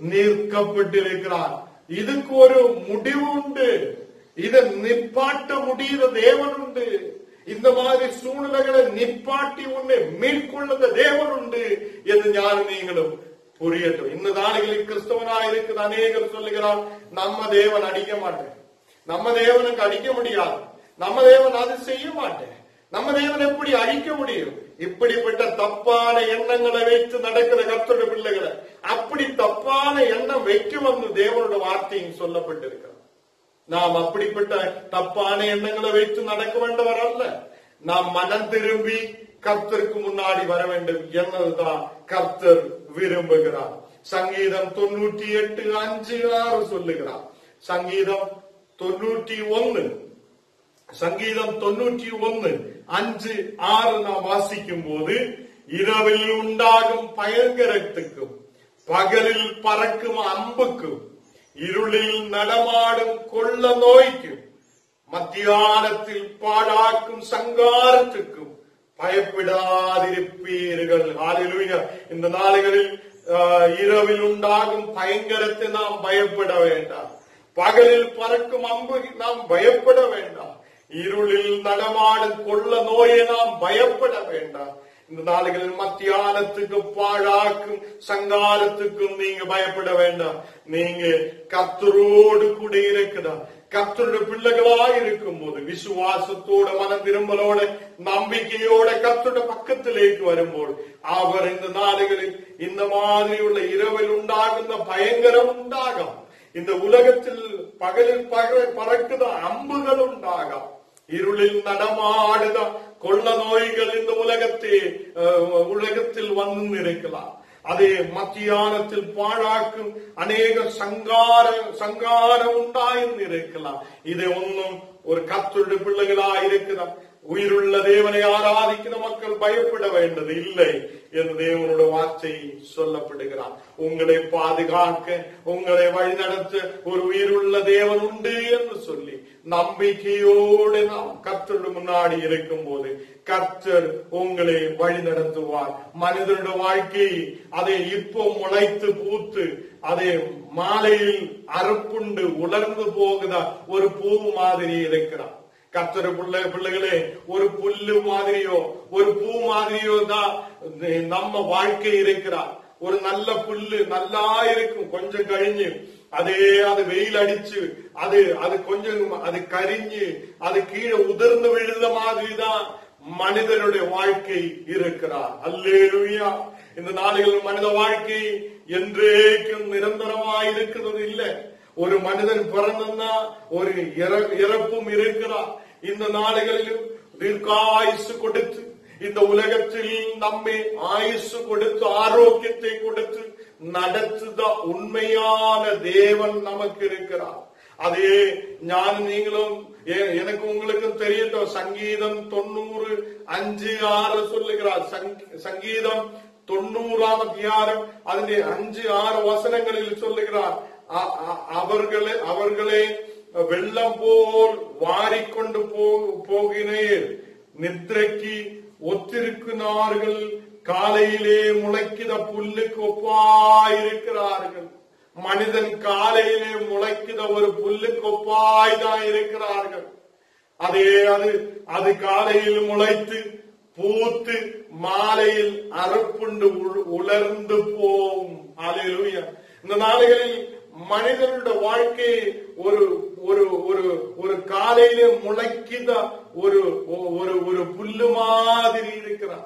S1: நிற்கப்பட்டிருக்கிறார் இதுக்கு ஒரு முடிவு உண்டு இதை நிப்பாட்ட முடிகிற தேவன் உண்டு இந்த மாதிரி சூழ்நிலைகளை நிப்பாட்டி உன்னை மீட்கொள்ளுத தேவன் உண்டு என்று ஞானம் நீங்களும் புரியட்டும் இந்த நாடுகளில் கிறிஸ்தவனா இருக்குது அநேகர் சொல்லுகிறார் நம்ம தேவன் அடிக்க மாட்டேன் நம்ம தேவனுக்கு அடிக்க முடியாது நம்ம தேவன் அது செய்ய மாட்டேன் நம்ம தேவன் எப்படி அழிக்க முடியும் இப்படிப்பட்ட தப்பான எண்ணங்களை வைத்து நடக்கிற கர்த்தருடைய பிள்ளைகளை அப்படி தப்பான எண்ணம் வைக்கும் வந்து தேவனோட வார்த்தையும் சொல்லப்பட்டிருக்கிறது நாம் அப்படிப்பட்ட தப்பான எண்ணங்களை வைத்து நடக்க வேண்டவர் அல்ல நாம் மனம் திரும்பி கர்த்தருக்கு முன்னாடி வர வேண்டும் என்னதுதான் கர்த்தர் விரும்புகிறார் சங்கீதம் தொண்ணூற்றி எட்டு அஞ்சு ஆறு சொல்லுகிறார் சங்கீதம் தொண்ணூற்றி ஒன்னு சங்கீதம் தொண்ணூற்றி ஒன்னு அஞ்சு ஆறு நாம் வாசிக்கும் போது இரவில் உண்டாகும் பயங்கரத்துக்கும் பகலில் பறக்கும் அம்புக்கும் இருளில் நடமாடும் கொள்ள நோய்க்கும் மத்தியானத்தில் பாடாக்கும் சங்காரத்துக்கும் பயப்படாதிருப்பீர்கள் ஹalleluya இந்த நாளுகளில் ஆஹ், இரவில் உண்டாகும் பயங்கரத்தை நாம் பயப்பட வேண்டாம் பகலில் பறக்கும் அம்பு நாம் பயப்பட வேண்டாம் இருளில் நடமாடும் கொள்ள நோயை நாம் பயப்பட வேண்டாம் இந்த நாளுகளில் மத்தியானத்துக்கு பாழாக்கும் சங்காரத்துக்கும் நீங்க பயப்பட வேண்டாம் நீங்க கத்தரோடு கூட இருக்கிறார் கத்தருடைய பிள்ளைகளாய் இருக்கும் போது விசுவாசத்தோட மன திரும்பலோட நம்பிக்கையோட கத்தருடைய பக்கத்திലേക്ക് വരുമ്പോൾ അവർ இந்த நாடுகளில் இந்த மாதிரிയുള്ള இரவில் உண்டாകുന്ന ഭയങ്കരം ഉണ്ടാകാം இந்த உலகத்தில் பகலில் பக- பறக்குத அம்புகள் ഉണ്ടാകാം ഇരുളിൽ നടമാടുക കൊള്ള നോയികൾ இந்த உலகത്തെ அஹ், உலகத்தில் வந்து நிற்கலாம் அதே மத்தியானத்தில் பாழாக்கும் அநேக சங்கார சங்காரம் உண்டாயிருந்து இருக்கலாம் இதை ஒன்றும் ஒரு கத்துடைய பிள்ளைகளாய் இருக்கிறார் உயிருள்ள தேவனை ஆராதிக்கிற மக்கள் பயப்பட வேண்டது இல்லை என்று தேவனோட வார்த்தை சொல்லப்படுகிறார் உங்களை பாதுகாக்க உங்களை வழிநடத்த ஒரு உயிருள்ள தேவன் உண்டு என்று சொல்லி நம்பிக்கையோடு நாம் கர்த்தருடைய முன்னாடி இருக்கும் போது கர்த்தர் உங்களை வழி நடத்துவார் மனிதனுடைய வாழ்க்கை அதை இப்போ முளைத்து பூத்து அதை மாலையில் அறுப்புண்டு உலர்ந்து போகுத ஒரு பூ மாதிரி இருக்கிறார் கர்த்தர் பிள்ளை பிள்ளைகளே ஒரு புல்லு மாதிரியோ ஒரு பூ மாதிரியோ தான் நம்ம வாழ்க்கை இருக்கிறார் ஒரு நல்ல புல்லு நல்லா இருக்கும் கொஞ்சம் கழிஞ்சு அதே அது வெயில் அடிச்சு அது அது கொஞ்சம் அது கரிஞ்சு அது கீழே உதிர்ந்து விழுந்த மாதிரி தான் மனிதனுடைய வாழ்க்கை இருக்கிறார் அல்லேலுயா இந்த நாடுகளில் மனித வாழ்க்கை என்றேக்கும் நிரந்தரமாய் இருக்கிறது இல்லை ஒரு மனிதன் பிறந்தா ஒரு இற- இறப்பும் இருக்கிறார் இந்த நாடுகளிலும் தீர்க்காயுசு கொடுத்து இந்த உலகத்தில் நம்மை ஆயுசு கொடுத்து ஆரோக்கியத்தை கொடுத்து நடத்துத உண்மையான தேவன் நமக்கு இருக்கிறார் அதே ஞானம் நீங்களும் எ- எனக்கு உங்களுக்கும் தெரியட்டும் சங்கீதம் தொண்ணூறு அஞ்சு ஆறு சொல்லுகிறார் சங்கீ- சங்கீதம் தொண்ணூறாம் அதிகாரம் അതിന്റെ അഞ്ച് ആറ് വസനങ്ങളിൽ ചൊല്ലുகிறார் അ- അ- അവர்களെ അവர்களെ വെള്ളം പോൽ വാരിക്കൊണ്ട് പോ- പോകുകയിൽ നിദ്രയ്ക്ക് ഒത്തിരിക്കുന്നവர்கள் காலையிலே முளைக்கிற புல்லுக்கு ஒப்பாயிருக்கிறார்கள் மனிதன் காலையிலே முளைக்கிற ஒரு புல்லுக்கு ஒப்பாய் தான் இருக்கிறார்கள் அதே அது அது காலையில் முளைத்து பூத்து மாலையில் அறுப்புண்டு உ- உலர்ந்து போகும் அல்லேலூயா இந்த நாடுகளில் மனிதனுடைய வாழ்க்கை ஒரு ஒரு ஒரு ஒரு காலையிலே முளைக்கிற ஒரு ஒரு ஒரு புல்லு மாதிரி இருக்கிறார்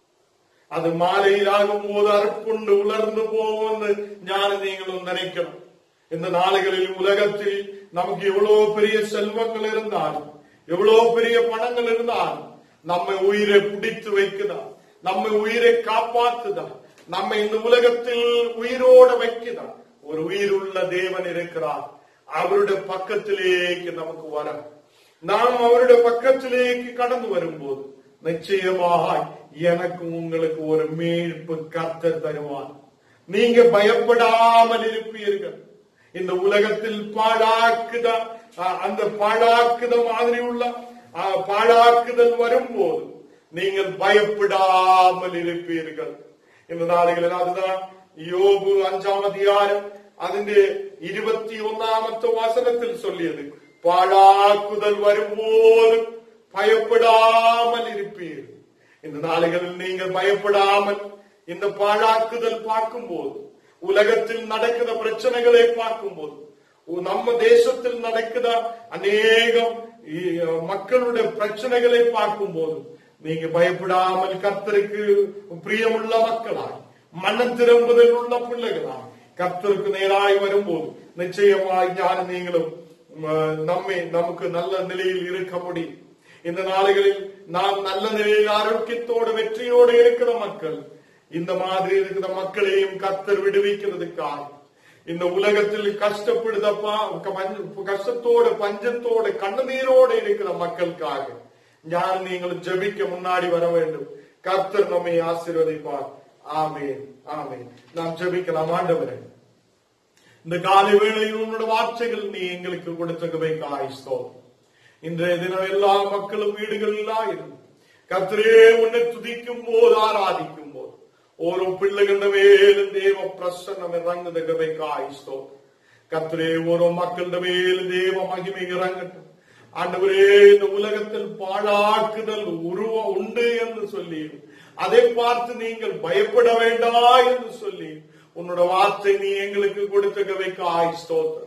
S1: അത് മാലയിലാകും പോത് അറുപ്പുണ്ട് ഉലർന്നു പോകുമെന്ന് ഞാൻ നീങ്ങളും നനയ്ക്കണം இந்த நாളുகளில் உலகத்தில் நமக்கு எவ்வளவு பெரிய செல்வங்கள் இருந்தாலும் எவ்வளவு பெரிய பணங்கள் இருந்தாலும் நம்மை உயிரை பிடித்து வைக்குதா நம்மை உயிரை காப்பாத்துதா நம்மை இந்த உலகத்தில் உயிரோட வைக்குதா ஒரு உயிருள்ள தேவன் இருக்கிறார் அவருடைய பக்கத்திலேக்கு நமக்கு வர நாம் அவருடைய பக்கத்திலேக்கு கடந்து வரும்போது நிச்சயமாக எனக்கும் உங்களுக்கு ஒரு மீட்பு கர்த்தர் தருவார் நீங்க பயப்படாமல் இருப்பீர்கள் இந்த உலகத்தில் பாழாக்குத அஹ், அந்த பாழாக்குத மாதிரி உள்ள அஹ், பாழாக்குதல் வரும்போது நீங்கள் பயப்படாமல் இருப்பீர்கள் இந்த നാളുകളിൽ அதுதான் യോബ് അഞ്ചാം അധികാരം അതിന്റെ ഇരുപത്തി ഒന്നാമത്തെ വസനത്തിൽ ചൊല്ലിയത് പാഴാക്കുതൽ വരുമ്പോഴും பயப்படாமல் இருப்பீர்கள் இந்த நாളുகளில் நீங்கள் பயப்படாமல் இந்த பாழாக்குதல் பார்க்கும்போது உலகத்தில் நடக்கிற பிரச்சனைகளை பார்க்கும்போது உ- நம்ம தேசத்தில் நடக்கிற அநேகம் இ- மக்களுடைய பிரச்சனைகளை பார்க்கும்போது நீங்க பயப்படாமல் கர்த்தருக்கு பிரியமுள்ள மக்களாய் மனம் திரும்புதல் உள்ள பிள்ளைகளாய் கர்த்தருக்கு நேராய் வரும்போது நிச்சயமாய் ஞான நீங்களும் உம், நம்மை நமக்கு நல்ல நிலையில் இருக்க முடியும் இந்த நாളുகளில் நாம் நல்ல நிலையில் ஆரோக்கியத்தோடு வெற்றியோடு இருக்கிற மக்கள் இந்த மாதிரி இருக்கிற மக்களையும் கத்தர் விடுவிக்கிறதுக்காக இந்த உலகத்தில் கஷ்டப்படுதப்பா கஷ்டத்தோட பஞ்சத்தோட கண்ணீரோடு இருக்கிற மக்களுக்காக ஞான் நீங்கள் ஜெபிக்க முன்னாடி வர வேண்டும் கர்த்தர் நம்மை ஆசீர்வதிப்பார் ஆமேன் ஆமேன் நாம் ஜெபிக்கலாம் ஆண்டவரே இந்த காலை வேளையில் உன்னோட வார்த்தைகள் நீ எங்களுக்கு கொடுத்தவைக்காய் ஸ்தோத்திரம் இன்றைய தினம் எல்லா மக்களும் வீடுகளிலாயிரும் கர்த்தரே உன்னை துதிக்கும் போது ஆராதிக்கும் போது ഓരോ പിള്ളകളുടെ മേലും ദൈവ പ്രസന്നം ഇറങ്ങുന്നവയ്ക്കായി സ്തോത്രം കർത്തരെ ഓരോ മക്കളുടെ മേലും ദൈവ മഹിമ ഇറങ്ങട്ടെ ஆண்டவரே இந்த உலகத்தில் பாழாக்குதல் உருவ உண்டு என்று சொல்லி அதை பார்த்து நீங்கள் பயப்பட வேண்டா என்று சொல்லி உன்னோட வார்த்தை நீ எங்களுக்கு கொடுத்த கவைக்கு ஆய் ஸ்தோத்திரம்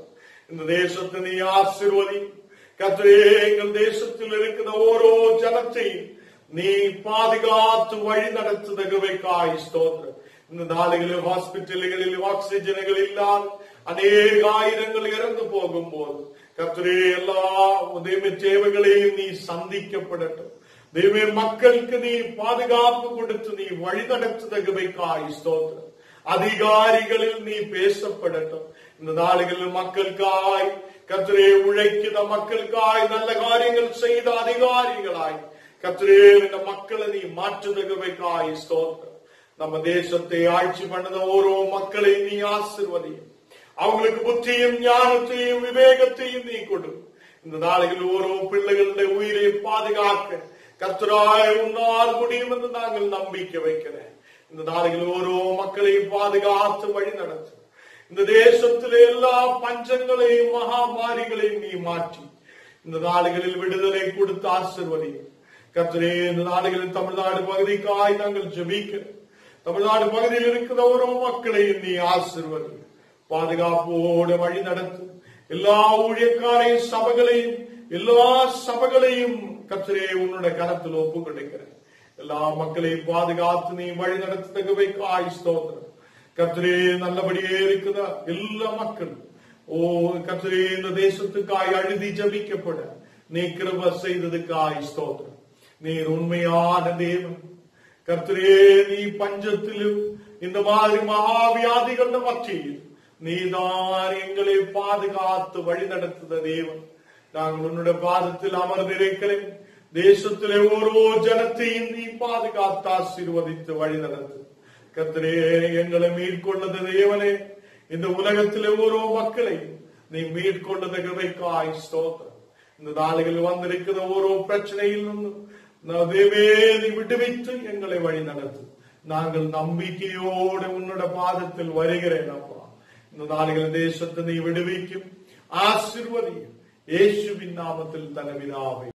S1: இந்த தேசத்தை நீ ஆசிர்வதி கத்திரே எங்கள் தேசத்தில் இருக்கிற ஓரோ ஜனத்தையும் நீ பாதுகாத்து வழி நடத்துதகவைக்காய் ஸ்தோத்திரம் இந்த நாடுகளில் ஹாஸ்பிட்டல்களில் ஆக்சிஜன்கள் இல்லாத அநேக ஆயிரங்கள் இறந்து போகும்போது கத்திரே எல்லா உதவி தேவைகளையும் நீ சந்திக்கப்படட்டும் தெய்வமே மக்களுக்கு நீ பாதுகாப்பு கொடுத்து நீ வழி நடத்துதகவைக்காய் ஸ்தோத்திரம் அதிகாரிகளில் நீ பேசப்படட்டும் இந்த நாடுகளில் மக்களுக்காய் கத்திரே உழைக்கிற மக்களுக்காய் நல்ல காரியங்கள் செய்த அதிகாரிகளாய் கத்திரே இந்த மக்களை நீ மாற்றுதகவைக்காய் ஸ்தோத்திரம் நம்ம தேசத்தை ஆட்சி பண்ணத ஓரோ மக்களை நீ ஆசிர்வதியும் அவங்களுக்கு புத்தியும் ஞானத்தையும் விவேகத்தையும் நீ கொடு இந்த நாளையில் ஓரோ பிள்ளைகளுடைய உயிரை பாதுகாக்க கர்த்தராய் உன்னால் முடியும் என்று நாங்கள் நம்பிக்கை வைக்கிறேன் இந்த நாளையில் ஓரோ மக்களையும் பாதுகாத்து வழி நடத்து இந்த தேசத்திலே எல்லா பஞ்சங்களையும் மகாமாரிகளையும் நீ மாற்றி இந்த நாடுகளில் விடுதலை கொடுத்து ஆசிர்வதியும் கர்த்தரே இந்த நாடுகளில் தமிழ்நாடு பகுதிக்காய் நாங்கள் ஜெபிக்கிறோம் தமிழ்நாடு பகுதியில் இருக்கிற ஓரோ மக்களையும் நீ ஆசிர்வதி பாதுகாப்போடு வழி நடத்தும் எல்லா ஊழியக்காரையும் சபைகளையும் எல்லா சபைகளையும் கத்திரே உன்னுடைய கரத்தில் ஒப்பு கொடுக்கிறேன் எல்லா மக்களையும் பாதுகாத்து நீ வழி நடத்தகவை காய் ஸ்தோத்திரம் கத்திரே நல்லபடியே இருக்கிற எல்லா மக்களும் ஓ கத்திரே இந்த தேசத்துக்காய் அழுதி ஜபிக்கப்பட நீ கிருப செய்ததுக்காய் ஸ்தோத்திரம் நீர் உண்மையான தேவன் கர்த்தரே நீ பஞ்சத்திலும் இந்த மாதிரி மகாவியாதிகள் மத்தியில் நீதான் எங்களை பாதுகாத்து வழி நடத்துத தேவன் நாங்கள் உன்னுடைய பாதத்தில் அமர்ந்திருக்கிறேன் தேசத்திலே ஓரோ ஜனத்தையும் நீ பாதுகாத்து ஆசீர்வதித்து வழி நடத்து கர்த்தரே எங்களை மீட்கொண்டது தேவனே இந்த உலகத்திலே ஓரோ மக்களை நீ மீட்கொண்டது கிருபைக்காய் ஸ்தோத்திரம் இந்த நாடுகளில் வந்திருக்கிற ஓரோ பிரச்சனையில் இருந்தும் தேவே நீ விடுவித்து எங்களை வழி நடத்து நாங்கள் நம்பிக்கையோடு உன்னோட பாதத்தில் வருகிறேன் அப்பா இந்த நாடுகள் தேசத்தை நீ விடுவிக்கும் ஆசிர்வதியும் இயேசுவின் நாமத்தில் தனவினாவை